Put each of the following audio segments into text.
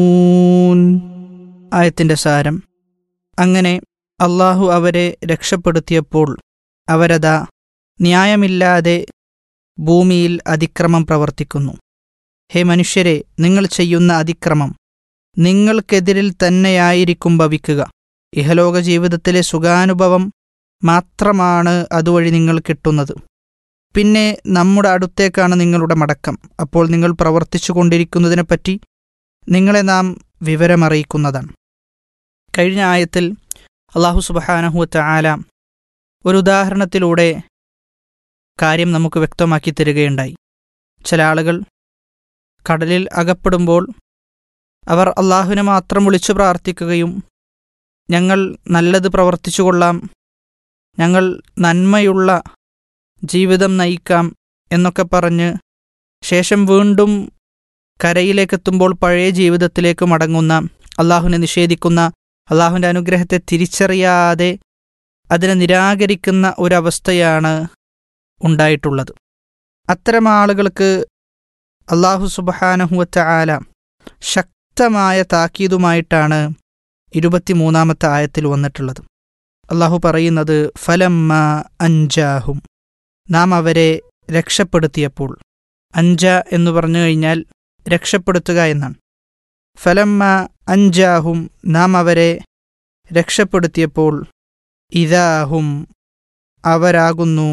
ആയത്തിൻ്റെ സാരം അങ്ങനെ അള്ളാഹു അവരെ രക്ഷപ്പെടുത്തിയപ്പോൾ അവരതാ ന്യായമില്ലാതെ ഭൂമിയിൽ അതിക്രമം പ്രവർത്തിക്കുന്നു ഹേ മനുഷ്യരെ നിങ്ങൾ ചെയ്യുന്ന അതിക്രമം നിങ്ങൾക്കെതിരിൽ തന്നെയായിരിക്കും ഭവിക്കുക ഇഹലോക ജീവിതത്തിലെ സുഖാനുഭവം മാത്രമാണ് അതുവഴി നിങ്ങൾ കിട്ടുന്നത് പിന്നെ നമ്മുടെ അടുത്തേക്കാണ് നിങ്ങളുടെ മടക്കം അപ്പോൾ നിങ്ങൾ പ്രവർത്തിച്ചു കൊണ്ടിരിക്കുന്നതിനെപ്പറ്റി നിങ്ങളെ നാം വിവരമറിയിക്കുന്നതാണ് കഴിഞ്ഞ ആയത്തിൽ അള്ളാഹു സുബഹാനഹുവത്ത ആല ഒരു ഉദാഹരണത്തിലൂടെ കാര്യം നമുക്ക് വ്യക്തമാക്കി തരികയുണ്ടായി ചില ആളുകൾ കടലിൽ അകപ്പെടുമ്പോൾ അവർ അള്ളാഹുവിനെ മാത്രം വിളിച്ചു പ്രാർത്ഥിക്കുകയും ഞങ്ങൾ നല്ലത് പ്രവർത്തിച്ചു കൊള്ളാം ഞങ്ങൾ നന്മയുള്ള ജീവിതം നയിക്കാം എന്നൊക്കെ പറഞ്ഞ് ശേഷം വീണ്ടും കരയിലേക്കെത്തുമ്പോൾ പഴയ ജീവിതത്തിലേക്ക് മടങ്ങുന്ന അള്ളാഹുവിനെ നിഷേധിക്കുന്ന അള്ളാഹുവിൻ്റെ അനുഗ്രഹത്തെ തിരിച്ചറിയാതെ അതിനെ നിരാകരിക്കുന്ന ഒരവസ്ഥയാണ് ഉണ്ടായിട്ടുള്ളത് അത്തരം ആളുകൾക്ക് അള്ളാഹു സുബഹാനഹുവറ്റ ആല ശക്തമായ താക്കീതുമായിട്ടാണ് ഇരുപത്തിമൂന്നാമത്തെ ആയത്തിൽ വന്നിട്ടുള്ളത് അള്ളാഹു പറയുന്നത് ഫലമ്മ അഞ്ചാഹും നാം അവരെ രക്ഷപ്പെടുത്തിയപ്പോൾ അഞ്ച എന്ന് പറഞ്ഞു കഴിഞ്ഞാൽ രക്ഷപ്പെടുത്തുക എന്നാണ് ഫലമ്മ അഞ്ചാഹും നാം അവരെ രക്ഷപ്പെടുത്തിയപ്പോൾ ഇതാഹും അവരാകുന്നു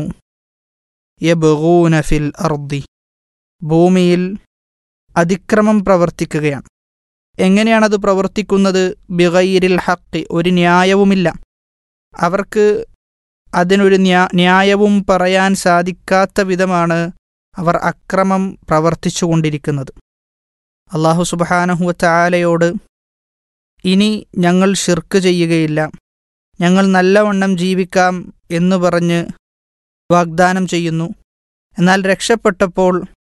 യബൂന ഫിൽ അർദി ഭൂമിയിൽ അതിക്രമം പ്രവർത്തിക്കുകയാണ് എങ്ങനെയാണത് പ്രവർത്തിക്കുന്നത് ബിഗൈരിൽ ഹക്കി ഒരു ന്യായവുമില്ല അവർക്ക് അതിനൊരു ന്യാ ന്യായവും പറയാൻ സാധിക്കാത്ത വിധമാണ് അവർ അക്രമം പ്രവർത്തിച്ചുകൊണ്ടിരിക്കുന്നത് അള്ളാഹു സുബഹാനഹുവത്ത ആലയോട് ഇനി ഞങ്ങൾ ഷിർക്ക് ചെയ്യുകയില്ല ഞങ്ങൾ നല്ലവണ്ണം ജീവിക്കാം എന്നു പറഞ്ഞ് വാഗ്ദാനം ചെയ്യുന്നു എന്നാൽ രക്ഷപ്പെട്ടപ്പോൾ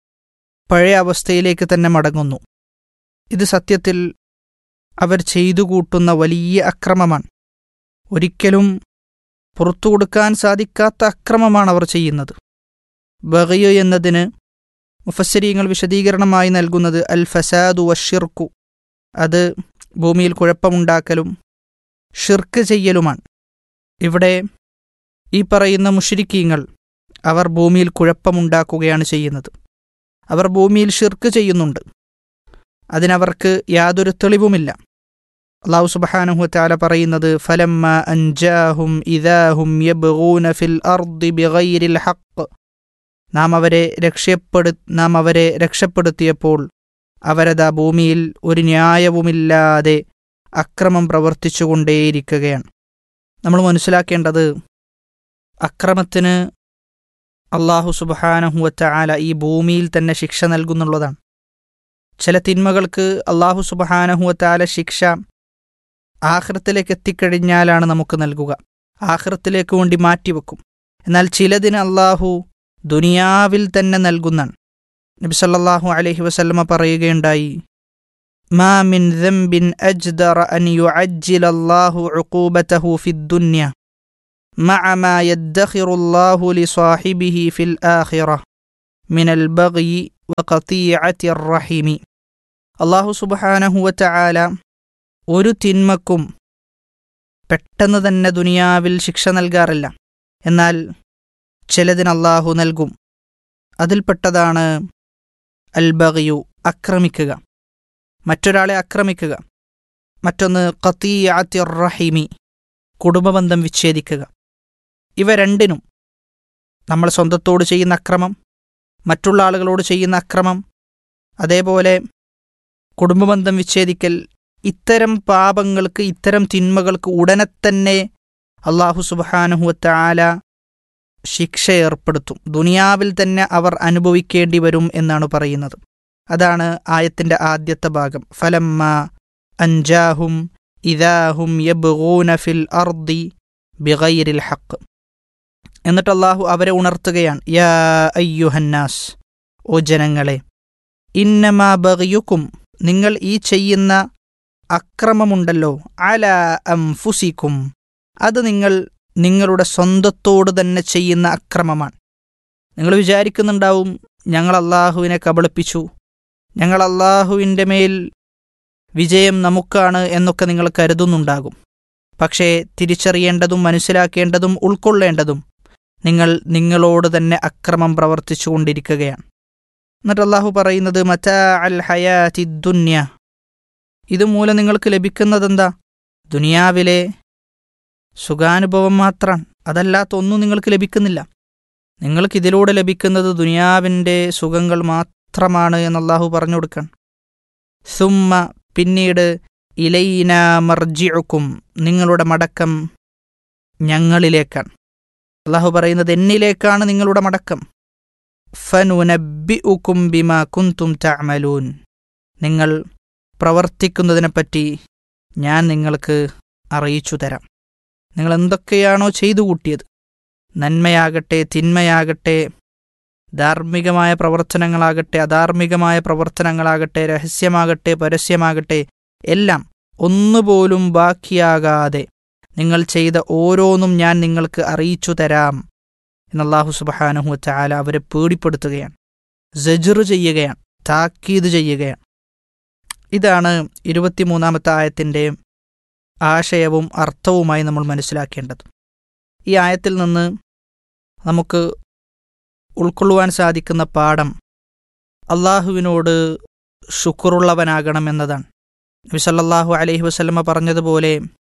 പഴയ അവസ്ഥയിലേക്ക് തന്നെ മടങ്ങുന്നു ഇത് സത്യത്തിൽ അവർ ചെയ്തു കൂട്ടുന്ന വലിയ അക്രമമാണ് ഒരിക്കലും പുറത്തു കൊടുക്കാൻ സാധിക്കാത്ത അക്രമമാണ് അവർ ചെയ്യുന്നത് ബഗയു എന്നതിന് മുഫസ്സിരീങ്ങൾ വിശദീകരണമായി നൽകുന്നത് അൽ ഫസാദു വഷിർക്കു അത് ഭൂമിയിൽ കുഴപ്പമുണ്ടാക്കലും ഷിർക്ക് ചെയ്യലുമാണ് ഇവിടെ ഈ പറയുന്ന മുഷരിക്കീങ്ങൾ അവർ ഭൂമിയിൽ കുഴപ്പമുണ്ടാക്കുകയാണ് ചെയ്യുന്നത് അവർ ഭൂമിയിൽ ഷിർക്ക് ചെയ്യുന്നുണ്ട് അതിനവർക്ക് യാതൊരു തെളിവുമില്ല അള്ളാഹു സുബഹാനഹു താല പറയുന്നത് ഫലമ്മ അൻജാഹും ഇദാഹും യബ്ഗൂന ഫിൽ അർദി ബിഗൈരിൽ ഹഖ് നാം അവരെ രക്ഷപ്പെടു നാം അവരെ രക്ഷപ്പെടുത്തിയപ്പോൾ അവരതാ ഭൂമിയിൽ ഒരു ന്യായവുമില്ലാതെ അക്രമം പ്രവർത്തിച്ചുകൊണ്ടേയിരിക്കുകയാണ് നമ്മൾ മനസ്സിലാക്കേണ്ടത് അക്രമത്തിന് അള്ളാഹു സുബഹാനഹുവറ്റ ആല ഈ ഭൂമിയിൽ തന്നെ ശിക്ഷ നൽകുന്നുള്ളതാണ് ചില തിന്മകൾക്ക് അള്ളാഹു സുബഹാനഹുവറ്റ ആല ശിക്ഷ ആഹ്റത്തിലേക്ക് എത്തിക്കഴിഞ്ഞാലാണ് നമുക്ക് നൽകുക ആഹ്റത്തിലേക്ക് വേണ്ടി മാറ്റിവെക്കും എന്നാൽ ചിലതിന് അള്ളാഹു ദുനിയാവിൽ തന്നെ നൽകുന്നാണ് നബി സല്ലല്ലാഹു അലൈഹി വസല്ലമ പറയുകയുണ്ടായി മാ മിൻ ദംബിൻ അജ്ദറ അൻ യുഅജ്ജില അല്ലാഹു ഉഖൂബതഹു ഫിദ്ദുന്യ مع ما يدخر الله لصاحبه في الآخرة من البغي وقطيعة الرحم അള്ളാഹു സുബഹാനഹു വതആല ഒരു തിന്മക്കും പെട്ടെന്ന് തന്നെ ദുനിയാവിൽ ശിക്ഷ നൽകാറില്ല എന്നാൽ ചിലതിന് അള്ളാഹു നൽകും അതിൽപ്പെട്ടതാണ് അൽ ബഗയു ആക്രമിക്കുക മറ്റൊരാളെ ആക്രമിക്കുക മറ്റൊന്ന് ഖത്തീഅത്തി റഹിമി കുടുംബബന്ധം വിച്ഛേദിക്കുക ഇവ രണ്ടിനും നമ്മൾ സ്വന്തത്തോട് ചെയ്യുന്ന അക്രമം മറ്റുള്ള ആളുകളോട് ചെയ്യുന്ന അക്രമം അതേപോലെ കുടുംബബന്ധം വിച്ഛേദിക്കൽ ഇത്തരം പാപങ്ങൾക്ക് ഇത്തരം തിന്മകൾക്ക് ഉടനെ തന്നെ അള്ളാഹു സുബാനുഹുവത്ത ആല ശിക്ഷ ഏർപ്പെടുത്തും ദുനിയാവിൽ തന്നെ അവർ അനുഭവിക്കേണ്ടി വരും എന്നാണ് പറയുന്നത് അതാണ് ആയത്തിന്റെ ആദ്യത്തെ ഭാഗം ഫലമ്മ അഞ്ചാഹും ഇദാഹും യബ്ഗൂന ഫിൽ അർദി ബിഗൈരിൽ ഹക്ക് എന്നിട്ട് അള്ളാഹു അവരെ ഉണർത്തുകയാണ് യാ അയ്യുഹന്നാസ് ഓ ജനങ്ങളെ ഇന്നമാ ബഗയുക്കും നിങ്ങൾ ഈ ചെയ്യുന്ന അക്രമമുണ്ടല്ലോ അല അംഫുസിക്കും അത് നിങ്ങൾ നിങ്ങളുടെ സ്വന്തത്തോട് തന്നെ ചെയ്യുന്ന അക്രമമാണ് നിങ്ങൾ വിചാരിക്കുന്നുണ്ടാവും ഞങ്ങൾ അള്ളാഹുവിനെ കബളിപ്പിച്ചു ഞങ്ങൾ അള്ളാഹുവിൻ്റെ മേൽ വിജയം നമുക്കാണ് എന്നൊക്കെ നിങ്ങൾ കരുതുന്നുണ്ടാകും പക്ഷേ തിരിച്ചറിയേണ്ടതും മനസ്സിലാക്കേണ്ടതും ഉൾക്കൊള്ളേണ്ടതും നിങ്ങൾ നിങ്ങളോട് തന്നെ അക്രമം പ്രവർത്തിച്ചു കൊണ്ടിരിക്കുകയാണ് എന്നിട്ട് അള്ളാഹു പറയുന്നത് മറ്റാ അൽ ഹയാതി ദുന്യ ഇതുമൂലം നിങ്ങൾക്ക് ലഭിക്കുന്നതെന്താ ദുനിയാവിലെ സുഖാനുഭവം മാത്രമാണ് അതല്ലാത്ത ഒന്നും നിങ്ങൾക്ക് ലഭിക്കുന്നില്ല നിങ്ങൾക്ക് ഇതിലൂടെ ലഭിക്കുന്നത് ദുനിയാവിൻ്റെ സുഖങ്ങൾ മാത്രമാണ് എന്ന് അള്ളാഹു പറഞ്ഞു കൊടുക്കണം സുമ്മ പിന്നീട് ഇലൈന മർജിഉക്കും നിങ്ങളുടെ മടക്കം ഞങ്ങളിലേക്കാണ് അള്ളാഹു പറയുന്നത് എന്നിലേക്കാണ് നിങ്ങളുടെ മടക്കം ഫനുനബിഉക്കും ബിമ കുന്തും തഅമലൂൻ നിങ്ങൾ പ്രവർത്തിക്കുന്നതിനെപ്പറ്റി ഞാൻ നിങ്ങൾക്ക് അറിയിച്ചു തരാം നിങ്ങൾ എന്തൊക്കെയാണോ ചെയ്തു കൂട്ടിയത് നന്മയാകട്ടെ തിന്മയാകട്ടെ ധാർമ്മികമായ പ്രവർത്തനങ്ങളാകട്ടെ അധാർമികമായ പ്രവർത്തനങ്ങളാകട്ടെ രഹസ്യമാകട്ടെ പരസ്യമാകട്ടെ എല്ലാം ഒന്നുപോലും ബാക്കിയാകാതെ നിങ്ങൾ ചെയ്ത ഓരോന്നും ഞാൻ നിങ്ങൾക്ക് അറിയിച്ചു തരാം എന്നല്ലാഹു സുബഹാനഹു ചാല അവരെ പേടിപ്പെടുത്തുകയാണ് ജജറു ചെയ്യുകയാണ് താക്കീത് ചെയ്യുകയാണ് ഇതാണ് ഇരുപത്തിമൂന്നാമത്തെ ആയത്തിൻ്റെ ആശയവും അർത്ഥവുമായി നമ്മൾ മനസ്സിലാക്കേണ്ടത് ഈ ആയത്തിൽ നിന്ന് നമുക്ക് ഉൾക്കൊള്ളുവാൻ സാധിക്കുന്ന പാഠം അള്ളാഹുവിനോട് ശുക്റുള്ളവനാകണം എന്നതാണ് നബിസല്ലാഹു അലൈഹി വസല്ലമ പറഞ്ഞതുപോലെ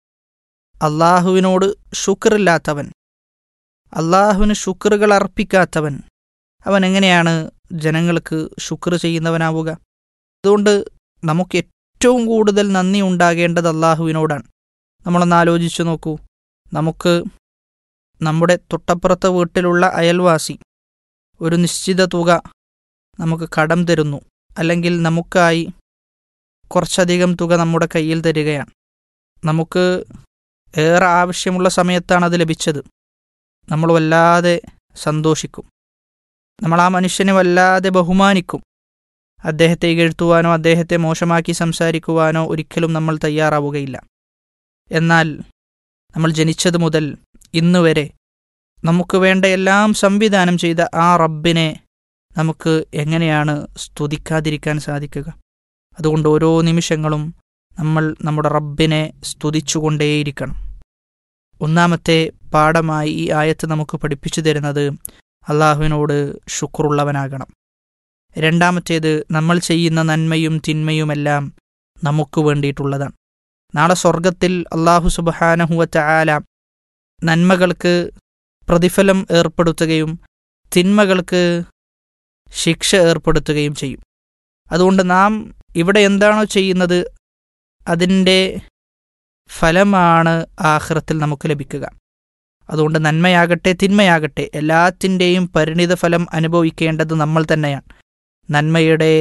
അള്ളാഹുവിനോട് ശുക്റില്ലാത്തവൻ അള്ളാഹുവിന് ശുക്റുകൾ അർപ്പിക്കാത്തവൻ അവൻ എങ്ങനെയാണ് ജനങ്ങൾക്ക് ശുക്ർ ചെയ്യുന്നവനാവുക അതുകൊണ്ട് നമുക്ക് ഏറ്റവും കൂടുതൽ നന്ദി ഉണ്ടാകേണ്ടത് അള്ളാഹുവിനോടാണ് നമ്മളൊന്ന് ആലോചിച്ചു നോക്കൂ നമുക്ക് നമ്മുടെ തൊട്ടപ്പുറത്തെ വീട്ടിലുള്ള അയൽവാസി ഒരു നിശ്ചിത തുക നമുക്ക് കടം തരുന്നു അല്ലെങ്കിൽ നമുക്കായി കുറച്ചധികം തുക നമ്മുടെ കയ്യിൽ തരികയാണ് നമുക്ക് ഏറെ ആവശ്യമുള്ള സമയത്താണ് അത് ലഭിച്ചത് നമ്മൾ വല്ലാതെ സന്തോഷിക്കും നമ്മൾ ആ മനുഷ്യനെ വല്ലാതെ ബഹുമാനിക്കും അദ്ദേഹത്തെ ഇകഴ്ത്തുവാനോ അദ്ദേഹത്തെ മോശമാക്കി സംസാരിക്കുവാനോ ഒരിക്കലും നമ്മൾ തയ്യാറാവുകയില്ല എന്നാൽ നമ്മൾ ജനിച്ചത് മുതൽ ഇന്ന് വരെ നമുക്ക് വേണ്ട എല്ലാം സംവിധാനം ചെയ്ത ആ റബ്ബിനെ നമുക്ക് എങ്ങനെയാണ് സ്തുതിക്കാതിരിക്കാൻ സാധിക്കുക അതുകൊണ്ട് ഓരോ നിമിഷങ്ങളും നമ്മൾ നമ്മുടെ റബ്ബിനെ സ്തുതിച്ചുകൊണ്ടേയിരിക്കണം ഒന്നാമത്തെ പാഠമായി ഈ ആയത്ത് നമുക്ക് പഠിപ്പിച്ചു തരുന്നത് അള്ളാഹുവിനോട് ശുക്രുള്ളവനാകണം രണ്ടാമത്തേത് നമ്മൾ ചെയ്യുന്ന നന്മയും തിന്മയുമെല്ലാം നമുക്ക് വേണ്ടിയിട്ടുള്ളതാണ് നാളെ സ്വർഗത്തിൽ അള്ളാഹു സുബഹാനഹുവറ്റ ആല നന്മകൾക്ക് പ്രതിഫലം ഏർപ്പെടുത്തുകയും തിന്മകൾക്ക് ശിക്ഷ ഏർപ്പെടുത്തുകയും ചെയ്യും അതുകൊണ്ട് നാം ഇവിടെ എന്താണോ ചെയ്യുന്നത് അതിൻ്റെ ഫലമാണ് ആഹ്റത്തിൽ നമുക്ക് ലഭിക്കുക അതുകൊണ്ട് നന്മയാകട്ടെ തിന്മയാകട്ടെ എല്ലാത്തിൻ്റെയും പരിണിത ഫലം അനുഭവിക്കേണ്ടത് നമ്മൾ തന്നെയാണ് നന്മയുടെ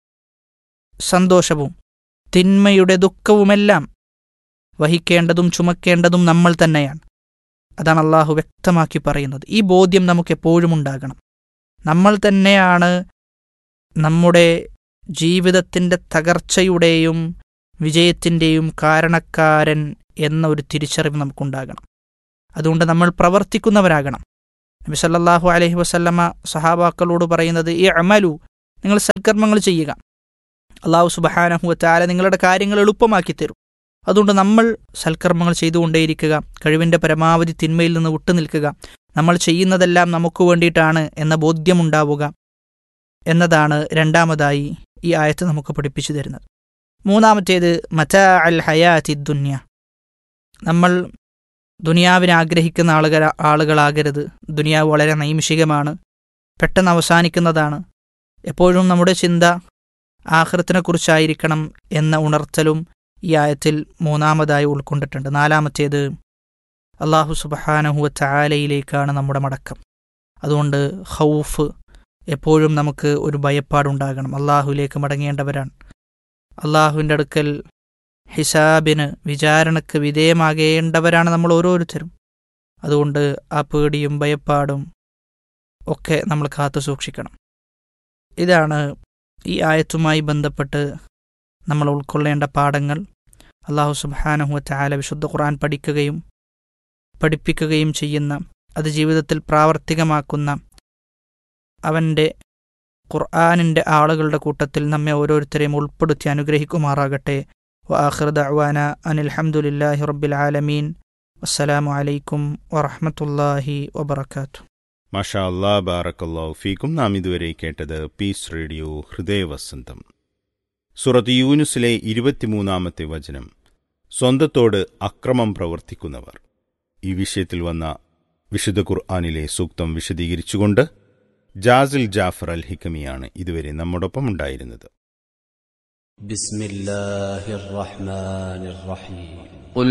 സന്തോഷവും തിന്മയുടെ ദുഃഖവുമെല്ലാം വഹിക്കേണ്ടതും ചുമക്കേണ്ടതും നമ്മൾ തന്നെയാണ് അതാണ് അള്ളാഹു വ്യക്തമാക്കി പറയുന്നത് ഈ ബോധ്യം നമുക്ക് എപ്പോഴും ഉണ്ടാകണം നമ്മൾ തന്നെയാണ് നമ്മുടെ ജീവിതത്തിൻ്റെ തകർച്ചയുടെയും വിജയത്തിൻ്റെയും കാരണക്കാരൻ എന്ന ഒരു തിരിച്ചറിവ് നമുക്കുണ്ടാകണം അതുകൊണ്ട് നമ്മൾ പ്രവർത്തിക്കുന്നവരാകണം നബി സല്ലല്ലാഹു അലൈഹി വസല്ലമ സഹാബാക്കളോട് പറയുന്നത് ഈ അമലു നിങ്ങൾ സൽക്കർമ്മങ്ങൾ ചെയ്യുക അള്ളാഹു സുബഹാനഹു താല നിങ്ങളുടെ കാര്യങ്ങൾ എളുപ്പമാക്കി തരും അതുകൊണ്ട് നമ്മൾ സൽക്കർമ്മങ്ങൾ ചെയ്തുകൊണ്ടേയിരിക്കുക കഴിവിൻ്റെ പരമാവധി തിന്മയിൽ നിന്ന് വിട്ടുനിൽക്കുക നമ്മൾ ചെയ്യുന്നതെല്ലാം നമുക്ക് വേണ്ടിയിട്ടാണ് എന്ന ബോധ്യമുണ്ടാവുക എന്നതാണ് രണ്ടാമതായി ഈ ആയത്ത് നമുക്ക് പഠിപ്പിച്ചു തരുന്നത് മൂന്നാമത്തേത് മറ്റാ അൽ ഹയാത്തി ദുന്യ നമ്മൾ ദുനിയാവിനെ ആഗ്രഹിക്കുന്ന ആളുകൾ ആളുകളാകരുത് ദുനിയാവ് വളരെ നൈമിഷികമാണ് പെട്ടെന്ന് അവസാനിക്കുന്നതാണ് എപ്പോഴും നമ്മുടെ ചിന്ത ആഹൃത്തിനെക്കുറിച്ചായിരിക്കണം എന്ന ഉണർത്തലും ഈ ആയത്തിൽ മൂന്നാമതായി ഉൾക്കൊണ്ടിട്ടുണ്ട് നാലാമത്തേത് അള്ളാഹു സുബഹാനഹുവ ചാലയിലേക്കാണ് നമ്മുടെ മടക്കം അതുകൊണ്ട് ഹൗഫ് എപ്പോഴും നമുക്ക് ഒരു ഭയപ്പാടുണ്ടാകണം അള്ളാഹുവിലേക്ക് മടങ്ങേണ്ടവരാണ് അള്ളാഹുവിൻ്റെ അടുക്കൽ ഹിസാബിന് വിചാരണക്ക് വിധേയമാകേണ്ടവരാണ് നമ്മൾ ഓരോരുത്തരും അതുകൊണ്ട് ആ പേടിയും ഭയപ്പാടും ഒക്കെ നമ്മൾ കാത്തു സൂക്ഷിക്കണം ഇതാണ് ഈ ആയത്തുമായി ബന്ധപ്പെട്ട് നമ്മൾ ഉൾക്കൊള്ളേണ്ട പാഠങ്ങൾ അള്ളാഹു സുബാനഹു ചാല വിശുദ്ധ ഖുർആൻ പഠിക്കുകയും പഠിപ്പിക്കുകയും ചെയ്യുന്ന അത് ജീവിതത്തിൽ പ്രാവർത്തികമാക്കുന്ന അവൻ്റെ ഖുർആാനിൻ്റെ ആളുകളുടെ കൂട്ടത്തിൽ നമ്മെ ഓരോരുത്തരെയും ഉൾപ്പെടുത്തി അനുഗ്രഹിക്കുമാറാകട്ടെ وآخر دعوانا أن الحمد لله رب العالمين والسلام عليكم ورحمة الله وبركاته മാഷാ അല്ലാ ബാറക്കല്ലാഹു ഫീക്കും നാം ഇതുവരെ കേട്ടത് പീസ് റേഡിയോ ഹൃദയവസന്തം സുറത്ത് യൂനുസിലെ ഇരുപത്തിമൂന്നാമത്തെ വചനം സ്വന്തത്തോട് അക്രമം പ്രവർത്തിക്കുന്നവർ ഈ വിഷയത്തിൽ വന്ന വിശുദ്ധ ഖുർആാനിലെ സൂക്തം വിശദീകരിച്ചുകൊണ്ട് ജാസിൽ ജാഫർ അൽ ഹിക്കമിയാണ് ഇതുവരെ നമ്മോടൊപ്പം ഉണ്ടായിരുന്നത് بسم الله الرحمن الرحيم